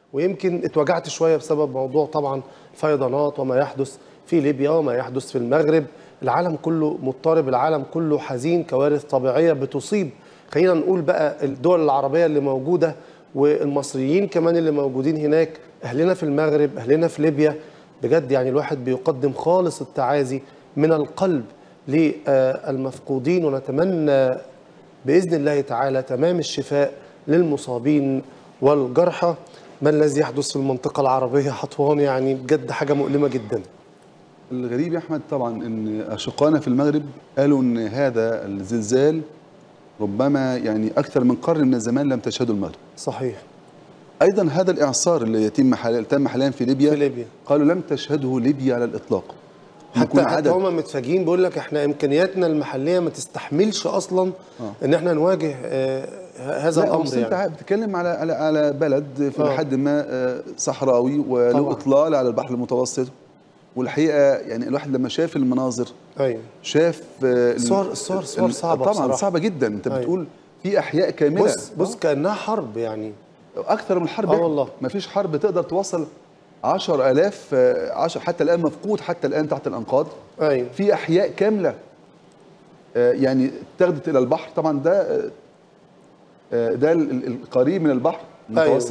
ويمكن اتوجعت شويه بسبب موضوع طبعا الفيضانات وما يحدث في ليبيا وما يحدث في المغرب العالم كله مضطرب العالم كله حزين كوارث طبيعيه بتصيب خلينا نقول بقى الدول العربيه اللي موجوده والمصريين كمان اللي موجودين هناك اهلنا في المغرب اهلنا في ليبيا بجد يعني الواحد بيقدم خالص التعازي من القلب للمفقودين ونتمنى باذن الله تعالى تمام الشفاء للمصابين والجرحى ما الذي يحدث في المنطقه العربيه حطوان يعني بجد حاجه مؤلمه جدا الغريب يا احمد طبعا ان اشقائنا في المغرب قالوا ان هذا الزلزال ربما يعني اكثر من قرن من الزمان لم تشهده المغرب صحيح ايضا هذا الاعصار اللي يتم حاليا تم حاليا في ليبيا في ليبيا. قالوا لم تشهده ليبيا على الاطلاق حتى يكون حتى عدد هم متفاجئين بيقول لك احنا امكانياتنا المحليه ما تستحملش اصلا آه. ان احنا نواجه آه هذا لا الامر بس انت يعني بتتكلم على على على بلد في آه. لحد ما آه، صحراوي وله طبعاً. اطلال على البحر المتوسط والحقيقه يعني الواحد لما شاف المناظر ايوه شاف آه، ال- الصور- الصور- الصور ال- صعبة طبعا بصراحة. صعبه جدا انت أيوة. بتقول في احياء كامله بص بص كانها حرب يعني اكثر من حرب آه والله. ما فيش حرب تقدر توصل 10000 آه، 10 حتى الان مفقود حتى الان تحت الانقاض ايوه في احياء كامله آه، يعني اتخذت الى البحر طبعا ده آه، آه، ده ال- ال- القريب من البحر المتوسط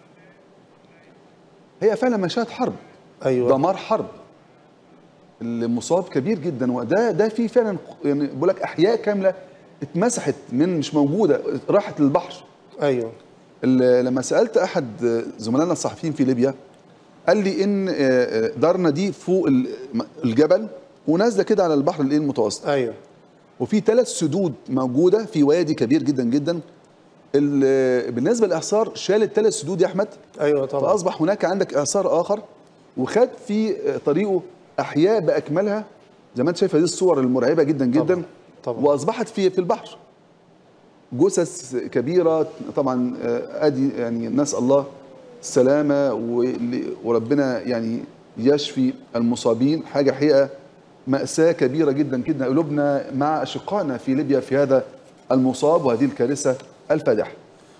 هي فعلا مشاهد حرب ايوه دمار حرب المصاب كبير جدا وده ده في فعلا يعني بقول لك احياء كامله اتمسحت من مش موجوده راحت للبحر ايوه ال- لما سالت احد زملائنا الصحفيين في ليبيا قال لي ان آه، آه، دارنا دي فوق ال- الجبل ونازله كده على البحر الايه المتوسط ايوه وفي ثلاث سدود موجوده في وادي كبير جدا جدا ال- بالنسبه للاعصار شال الثلاث سدود يا احمد ايوه طبعا فاصبح هناك عندك اعصار اخر وخد في طريقه احياء باكملها زي ما انت شايف هذه الصور المرعبه جدا جدا طبعاً، طبعاً. واصبحت في في البحر جثث كبيره طبعا آه، ادي يعني نسال الله السلامه ول- وربنا يعني يشفي المصابين حاجه حقيقه ماساه كبيره جدا جدا قلوبنا مع اشقائنا في ليبيا في هذا المصاب وهذه الكارثه الفادحه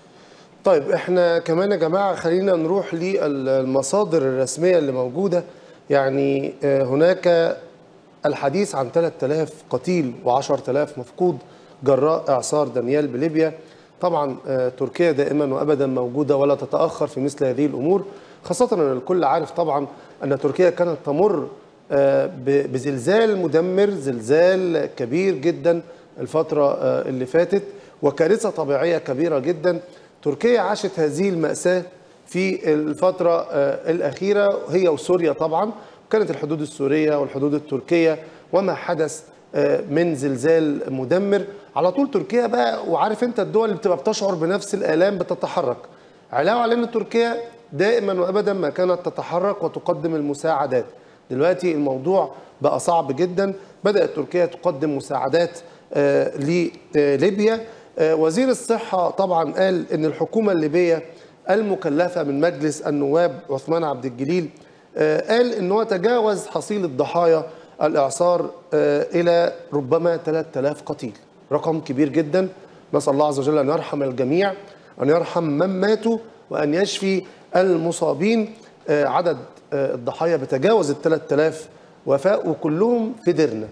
طيب احنا كمان يا جماعه خلينا نروح للمصادر الرسميه اللي موجوده يعني آه، هناك الحديث عن 3000 قتيل و10000 مفقود جراء اعصار دانيال بليبيا طبعا آه، تركيا دائما وابدا موجوده ولا تتاخر في مثل هذه الامور خاصه ان الكل عارف طبعا ان تركيا كانت تمر آه، ب- بزلزال مدمر زلزال كبير جدا الفتره آه، اللي فاتت وكارثه طبيعيه كبيره جدا تركيا عاشت هذه الماساه في الفتره آه، الاخيره هي وسوريا طبعا كانت الحدود السوريه والحدود التركيه وما حدث آه، من زلزال مدمر على طول تركيا بقى وعارف انت الدول اللي بتبقى بتشعر بنفس الالام بتتحرك علاوه على ان تركيا دائما وابدا ما كانت تتحرك وتقدم المساعدات دلوقتي الموضوع بقى صعب جدا بدات تركيا تقدم مساعدات آه، لليبيا آه، وزير الصحه طبعا قال ان الحكومه الليبيه المكلفه من مجلس النواب عثمان عبد الجليل آه، قال ان هو تجاوز حصيله ضحايا الاعصار آه، الى ربما 3000 قتيل رقم كبير جدا نسال الله عز وجل ان يرحم الجميع ان يرحم من ماتوا وان يشفي المصابين آه، عدد آه، الضحايا بتجاوز ال 3000 وفاء وكلهم في درنا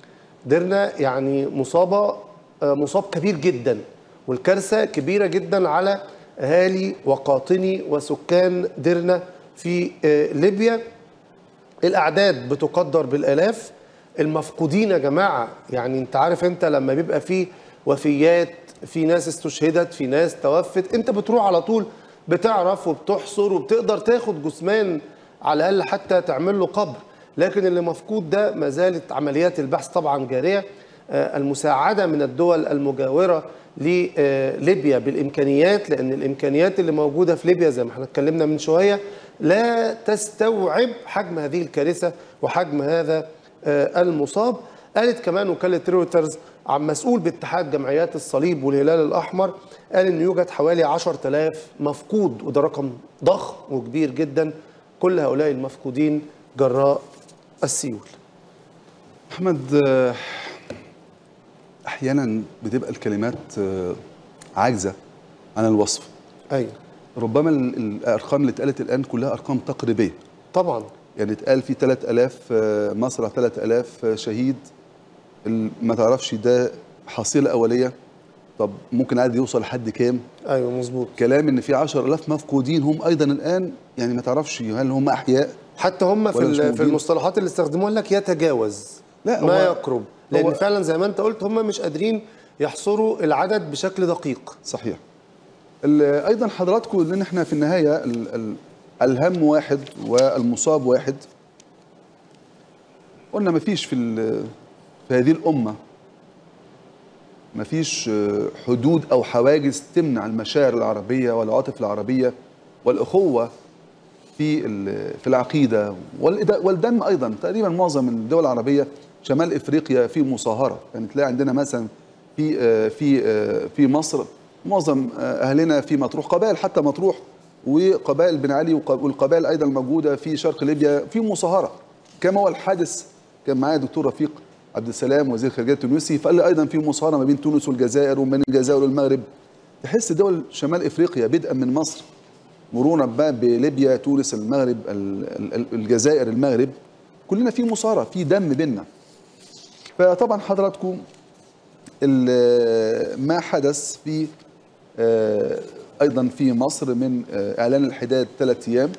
درنا يعني مصابه آه، مصاب كبير جدا والكارثه كبيره جدا على اهالي وقاطني وسكان درنا في آه، ليبيا الاعداد بتقدر بالالاف المفقودين يا جماعه يعني انت عارف انت لما بيبقى في وفيات في ناس استشهدت في ناس توفت انت بتروح على طول بتعرف وبتحصر وبتقدر تاخد جثمان على الاقل حتى تعمل له قبر لكن اللي مفقود ده ما زالت عمليات البحث طبعا جاريه آه، المساعده من الدول المجاوره لليبيا بالامكانيات لان الامكانيات اللي موجوده في ليبيا زي ما احنا اتكلمنا من شويه لا تستوعب حجم هذه الكارثه وحجم هذا آه، المصاب قالت كمان وكاله رويترز عن مسؤول باتحاد جمعيات الصليب والهلال الاحمر قال ان يوجد حوالي 10000 مفقود وده رقم ضخم وكبير جدا كل هؤلاء المفقودين جراء السيول احمد آه، احيانا بتبقى الكلمات آه، عاجزه عن الوصف ايوه ربما ال- الارقام اللي اتقالت الان كلها ارقام تقريبيه طبعا يعني اتقال في 3000 آه، مصر 3000 شهيد ال- ما تعرفش ده حصيله اوليه طب ممكن عادي يوصل لحد كام ايوه مظبوط كلام ان في 10000 مفقودين هم ايضا الان يعني ما تعرفش هل هم احياء حتى هم في ولا مش ال- في موجودين؟ المصطلحات اللي استخدموها لك يتجاوز لا، ما هو- يقرب لان هو- فعلا زي ما انت قلت هم مش قادرين يحصروا العدد بشكل دقيق صحيح ال- ايضا حضراتكم لان احنا في النهايه ال ال الهم واحد والمصاب واحد قلنا مفيش في ال- في هذه الامه مفيش آه، حدود او حواجز تمنع المشاعر العربيه والعواطف العربيه والاخوه في ال- في العقيده والإد- والدم ايضا تقريبا معظم الدول العربيه شمال افريقيا في مصاهره يعني تلاقي عندنا مثلا في آه، في آه، في مصر معظم آه، اهلنا في مطروح قبائل حتى مطروح وقبائل بن علي وق- والقبائل ايضا الموجوده في شرق ليبيا في مصاهره كما هو الحادث كان معايا دكتور رفيق عبد السلام وزير الخارجيه التونسي فقال لي ايضا في مصاهره ما بين تونس والجزائر وما بين الجزائر والمغرب تحس دول شمال افريقيا بدءا من مصر مرورا بقى بليبيا تونس المغرب ال- ال- الجزائر المغرب كلنا في مصارعه في دم بينا فطبعا حضراتكم ال- ما حدث في آه، ايضا في مصر من آه، اعلان الحداد ثلاث ايام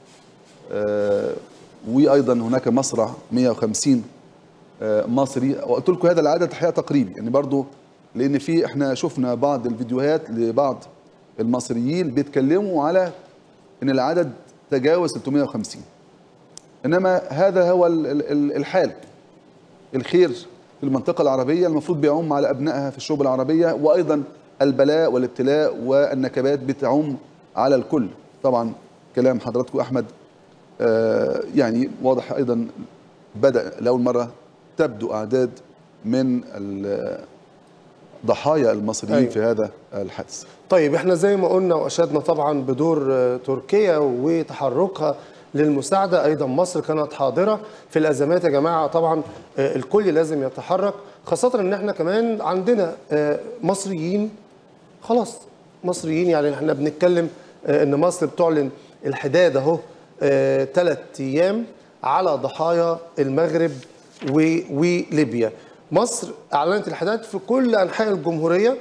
آه، وايضا هناك مصرع 150 آه، مصري وقلت لكم هذا العدد الحقيقه تقريبي يعني برضو لان في احنا شفنا بعض الفيديوهات لبعض المصريين بيتكلموا على ان العدد تجاوز 350 انما هذا هو ال- ال- ال- الحال الخير في المنطقة العربية المفروض بيعم على أبنائها في الشعوب العربية وأيضا البلاء والابتلاء والنكبات بتعم على الكل طبعا كلام حضراتكم أحمد آه، يعني واضح أيضا بدأ لأول مرة تبدو أعداد من ال- ضحايا المصريين أيوة. في هذا الحادث طيب احنا زي ما قلنا واشدنا طبعا بدور آه، تركيا وتحركها للمساعده ايضا مصر كانت حاضره في الازمات يا جماعه طبعا آه، الكل لازم يتحرك خاصه ان احنا كمان عندنا آه، مصريين خلاص مصريين يعني احنا بنتكلم آه، ان مصر بتعلن الحداد اهو ثلاث ايام على ضحايا المغرب و- وليبيا مصر اعلنت الحداد في كل انحاء الجمهوريه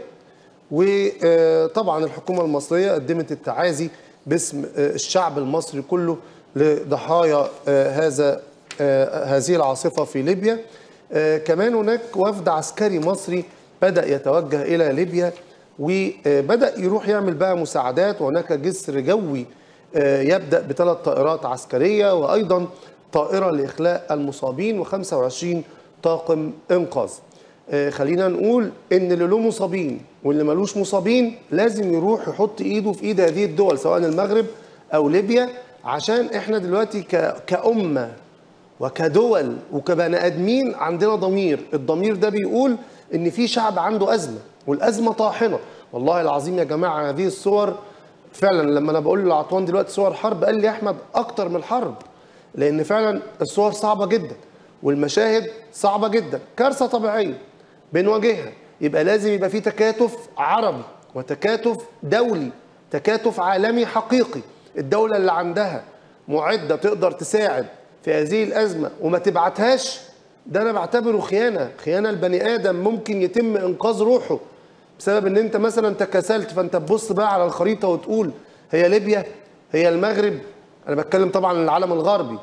وطبعا الحكومة المصرية قدمت التعازي باسم آه، الشعب المصري كله لضحايا آه، هذا آه، هذه العاصفة في ليبيا آه، كمان هناك وفد عسكري مصري بدأ يتوجه إلى ليبيا وبدأ يروح يعمل بقى مساعدات وهناك جسر جوي آه، يبدأ بثلاث طائرات عسكرية وأيضا طائرة لإخلاء المصابين و25 طاقم إنقاذ آه، خلينا نقول ان اللي له مصابين واللي ملوش مصابين لازم يروح يحط ايده في ايد هذه الدول سواء المغرب او ليبيا عشان احنا دلوقتي ك- كأمة وكدول وكبني ادمين عندنا ضمير الضمير ده بيقول ان في شعب عنده ازمه والازمه طاحنه والله العظيم يا جماعه هذه الصور فعلا لما انا بقول لعطوان دلوقتي صور حرب قال لي يا احمد اكتر من الحرب لان فعلا الصور صعبه جدا والمشاهد صعبه جدا كارثه طبيعيه بنواجهها يبقى لازم يبقى في تكاتف عربي وتكاتف دولي تكاتف عالمي حقيقي الدوله اللي عندها معده تقدر تساعد في هذه الازمه وما تبعتهاش ده انا بعتبره خيانه خيانه البني ادم ممكن يتم انقاذ روحه بسبب ان انت مثلا تكاسلت فانت تبص بقى على الخريطه وتقول هي ليبيا هي المغرب انا بتكلم طبعا عن العالم الغربي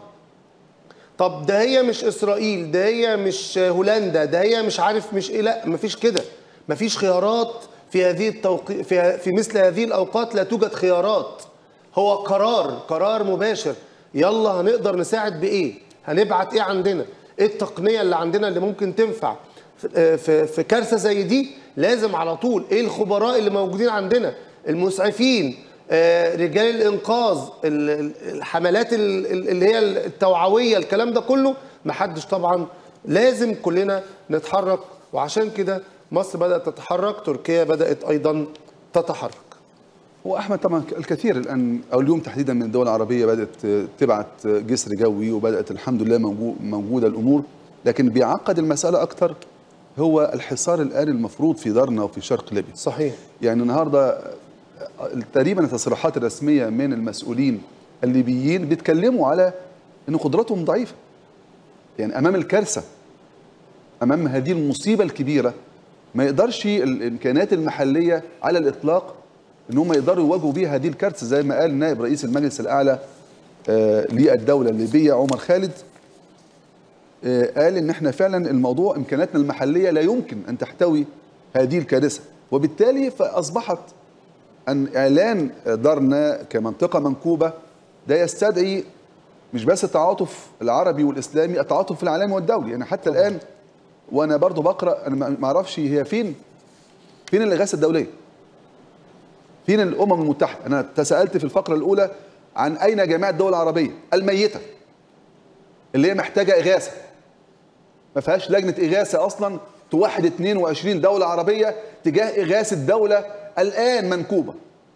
طب ده هي مش اسرائيل ده هي مش هولندا ده هي مش عارف مش ايه لا مفيش كده مفيش خيارات في هذه التوقي... في في مثل هذه الاوقات لا توجد خيارات هو قرار قرار مباشر يلا هنقدر نساعد بايه هنبعت ايه عندنا ايه التقنيه اللي عندنا اللي ممكن تنفع في في, في كارثه زي دي لازم على طول ايه الخبراء اللي موجودين عندنا المسعفين آه، رجال الانقاذ ال- ال- الحملات ال- ال- اللي هي التوعويه الكلام ده كله محدش طبعا لازم كلنا نتحرك وعشان كده مصر بدات تتحرك تركيا بدات ايضا تتحرك هو احمد طبعا الكثير الان او اليوم تحديدا من الدول العربيه بدات تبعت جسر جوي وبدات الحمد لله موجو- موجوده الامور لكن بيعقد المساله اكثر هو الحصار الان المفروض في دارنا وفي شرق ليبيا صحيح يعني النهارده تقريبا التصريحات الرسميه من المسؤولين الليبيين بيتكلموا على ان قدراتهم ضعيفه يعني امام الكارثه امام هذه المصيبه الكبيره ما يقدرش الامكانيات المحليه على الاطلاق ان هم يقدروا يواجهوا بيها هذه الكارثه زي ما قال نائب رئيس المجلس الاعلى آه، للدوله الليبيه عمر خالد آه، قال ان احنا فعلا الموضوع امكانياتنا المحليه لا يمكن ان تحتوي هذه الكارثه وبالتالي فاصبحت ان اعلان دارنا كمنطقه منكوبه ده يستدعي مش بس التعاطف العربي والاسلامي التعاطف العالمي والدولي يعني حتى الان وانا برضو بقرا انا ما اعرفش هي فين فين الاغاثه الدوليه فين الامم المتحده انا تساءلت في الفقره الاولى عن اين جميع الدول العربيه الميته اللي هي محتاجه اغاثه ما فيهاش لجنه اغاثه اصلا توحد 22 دوله عربيه تجاه اغاثه دوله الان منكوبه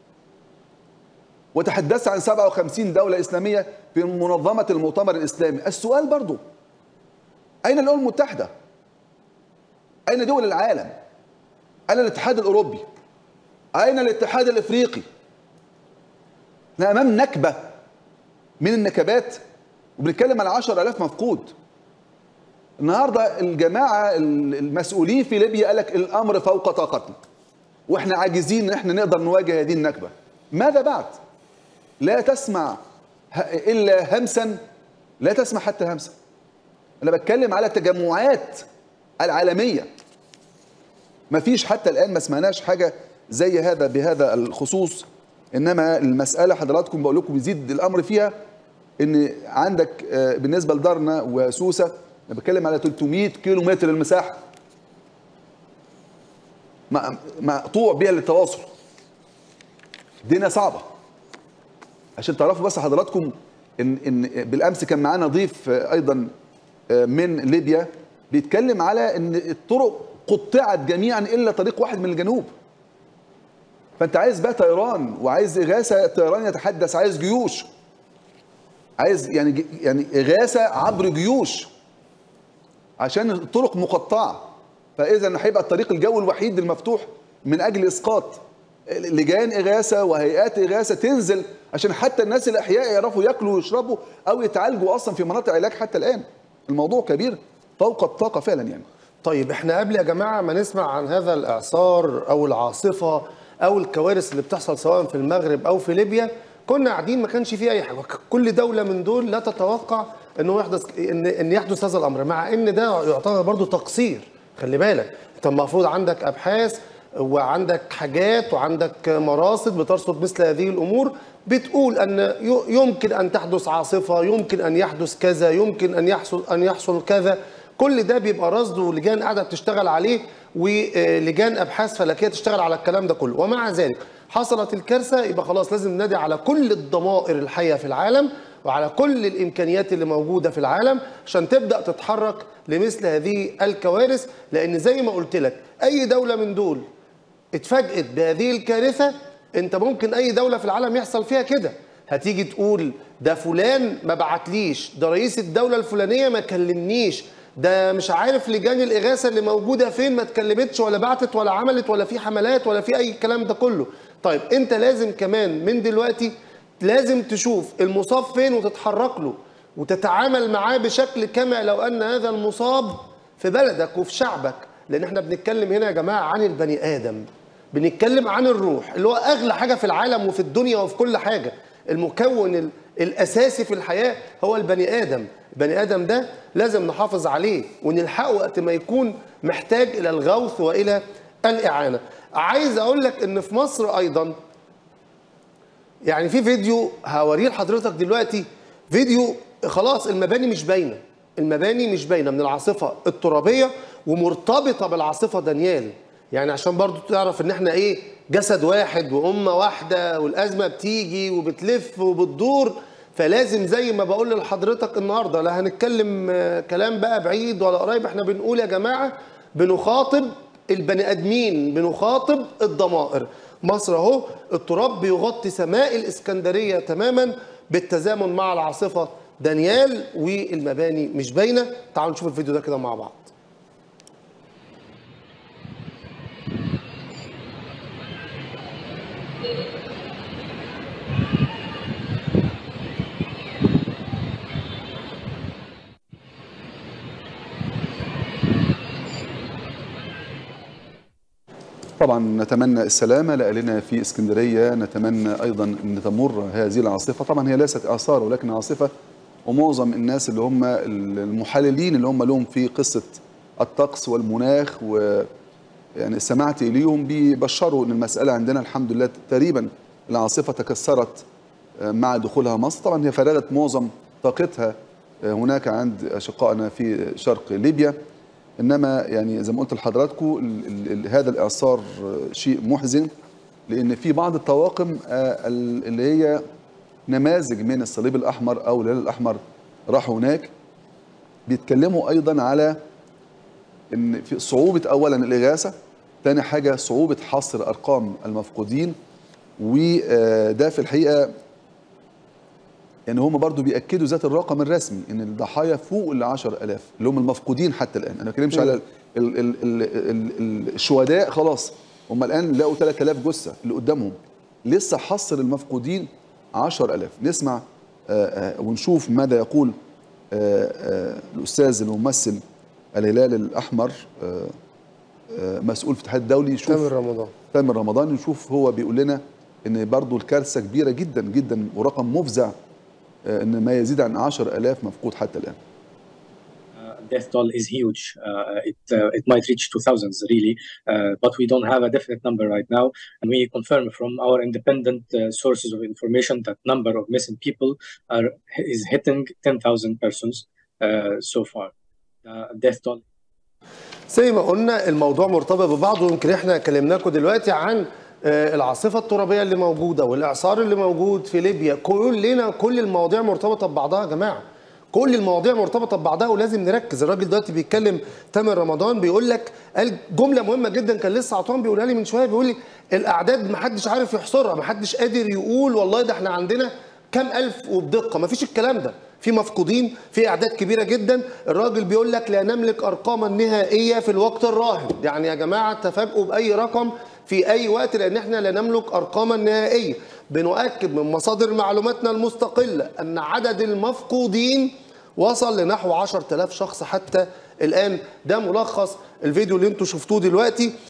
وتحدثت عن 57 دوله اسلاميه في منظمه المؤتمر الاسلامي السؤال برضو اين الامم المتحده اين دول العالم اين الاتحاد الاوروبي اين الاتحاد الافريقي احنا امام نكبه من النكبات وبنتكلم على 10000 مفقود النهارده الجماعه المسؤولين في ليبيا قال لك الامر فوق طاقتنا واحنا عاجزين ان احنا نقدر نواجه هذه النكبه ماذا بعد لا تسمع الا همسا لا تسمع حتى همسا انا بتكلم على التجمعات العالميه ما فيش حتى الان ما سمعناش حاجه زي هذا بهذا الخصوص انما المساله حضراتكم بقول لكم يزيد الامر فيها ان عندك بالنسبه لدارنا وسوسه انا بتكلم على 300 كيلو متر المساحه مقطوع بيها للتواصل الدنيا صعبه عشان تعرفوا بس حضراتكم ان ان بالامس كان معانا ضيف ايضا من ليبيا بيتكلم على ان الطرق قطعت جميعا الا طريق واحد من الجنوب فانت عايز بقى طيران وعايز اغاثه طيران يتحدث عايز جيوش عايز يعني يعني اغاثه عبر جيوش عشان الطرق مقطعه فاذا هيبقى الطريق الجوي الوحيد المفتوح من اجل اسقاط لجان اغاثه وهيئات اغاثه تنزل عشان حتى الناس الاحياء يعرفوا ياكلوا ويشربوا او يتعالجوا اصلا في مناطق علاج حتى الان الموضوع كبير فوق الطاقه فعلا يعني طيب احنا قبل يا جماعه ما نسمع عن هذا الاعصار او العاصفه او الكوارث اللي بتحصل سواء في المغرب او في ليبيا كنا قاعدين ما كانش فيه اي حاجه كل دوله من دول لا تتوقع انه يحدث ان ان يحدث هذا الامر مع ان ده يعتبر برضه تقصير خلي بالك انت المفروض عندك ابحاث وعندك حاجات وعندك مراصد بترصد مثل هذه الامور بتقول ان يمكن ان تحدث عاصفه يمكن ان يحدث كذا يمكن ان يحصل ان يحصل كذا كل ده بيبقى رصد ولجان قاعده بتشتغل عليه ولجان ابحاث فلكيه تشتغل على الكلام ده كله ومع ذلك حصلت الكارثه يبقى خلاص لازم ننادي على كل الضمائر الحيه في العالم وعلى كل الامكانيات اللي موجوده في العالم عشان تبدا تتحرك لمثل هذه الكوارث لان زي ما قلت لك اي دوله من دول اتفاجئت بهذه الكارثه انت ممكن اي دوله في العالم يحصل فيها كده هتيجي تقول ده فلان ما بعتليش ده رئيس الدوله الفلانيه ما كلمنيش ده مش عارف لجان الاغاثه اللي موجوده فين ما اتكلمتش ولا بعتت ولا عملت ولا في حملات ولا في اي الكلام ده كله طيب انت لازم كمان من دلوقتي لازم تشوف المصاب فين وتتحرك له وتتعامل معاه بشكل كما لو ان هذا المصاب في بلدك وفي شعبك لان احنا بنتكلم هنا يا جماعه عن البني ادم بنتكلم عن الروح اللي هو اغلى حاجه في العالم وفي الدنيا وفي كل حاجه المكون الاساسي في الحياه هو البني ادم البني ادم ده لازم نحافظ عليه ونلحقه وقت ما يكون محتاج الى الغوث والى الاعانه عايز اقول لك ان في مصر ايضا يعني في فيديو هوريه لحضرتك دلوقتي فيديو خلاص المباني مش باينه المباني مش باينه من العاصفه الترابيه ومرتبطه بالعاصفه دانيال يعني عشان برضو تعرف ان احنا ايه جسد واحد وامه واحده والازمه بتيجي وبتلف وبتدور فلازم زي ما بقول لحضرتك النهارده لا هنتكلم كلام بقى بعيد ولا قريب احنا بنقول يا جماعه بنخاطب البني ادمين بنخاطب الضمائر مصر اهو التراب بيغطي سماء الاسكندريه تماما بالتزامن مع العاصفه دانيال والمباني مش باينه تعالوا نشوف الفيديو ده كده مع بعض Thank you. طبعا نتمنى السلامة لأهلنا في اسكندرية نتمنى أيضا أن تمر هذه العاصفة طبعا هي ليست إعصار ولكن عاصفة ومعظم الناس اللي هم المحللين اللي هم لهم في قصة الطقس والمناخ و يعني استمعت إليهم بيبشروا أن المسألة عندنا الحمد لله تقريبا العاصفة تكسرت مع دخولها مصر طبعا هي فرغت معظم طاقتها هناك عند أشقائنا في شرق ليبيا انما يعني زي ما قلت لحضراتكم ال- ال- هذا الاعصار شيء محزن لان في بعض الطواقم آه، ال- اللي هي نماذج من الصليب الاحمر او الهلال الاحمر راحوا هناك بيتكلموا ايضا على ان في صعوبه اولا الاغاثه ثاني حاجه صعوبه حصر ارقام المفقودين وده في الحقيقه يعني هم برضو بيأكدوا ذات الرقم الرسمي ان الضحايا فوق ال 10000 اللي هم المفقودين حتى الان انا ما بتكلمش على ال ال ال ال ال الشهداء خلاص هم الان لقوا 3000 جثه اللي قدامهم لسه حصر المفقودين 10000 نسمع آه، آه، ونشوف ماذا يقول آه، آه، الاستاذ الممثل الهلال الاحمر آه، آه، مسؤول في الاتحاد الدولي يشوف تامر رمضان تامر رمضان نشوف هو بيقول لنا ان برضو الكارثه كبيره جدا جدا ورقم مفزع آه، ان ما يزيد عن 10000 مفقود حتى الان Uh, death toll is huge. Uh, it uh, it might reach to thousands, really, uh, but we don't have a definite number right now. And we confirm from our independent uh, sources of information that number of missing people are is hitting 10,000 persons uh, so far. Uh, death toll زي ما قلنا الموضوع مرتبط ببعضه ويمكن احنا كلمناكم دلوقتي عن آه، العاصفه الترابيه اللي موجوده والاعصار اللي موجود في ليبيا كلنا كل المواضيع مرتبطه ببعضها يا جماعه كل المواضيع مرتبطه ببعضها ولازم نركز الراجل دلوقتي بيتكلم تامر رمضان بيقول لك قال جمله مهمه جدا كان لسه عطوان بيقولها لي من شويه بيقول لي الاعداد ما حدش عارف يحصرها ما حدش قادر يقول والله ده احنا عندنا كام الف وبدقه ما فيش الكلام ده في مفقودين في اعداد كبيره جدا الراجل بيقول لك لا نملك ارقاما نهائيه في الوقت الراهن يعني يا جماعه تفاجئوا باي رقم في اي وقت لان احنا لا نملك ارقاما نهائيه بنؤكد من مصادر معلوماتنا المستقله ان عدد المفقودين وصل لنحو 10000 شخص حتى الان ده ملخص الفيديو اللي انتم شفتوه دلوقتي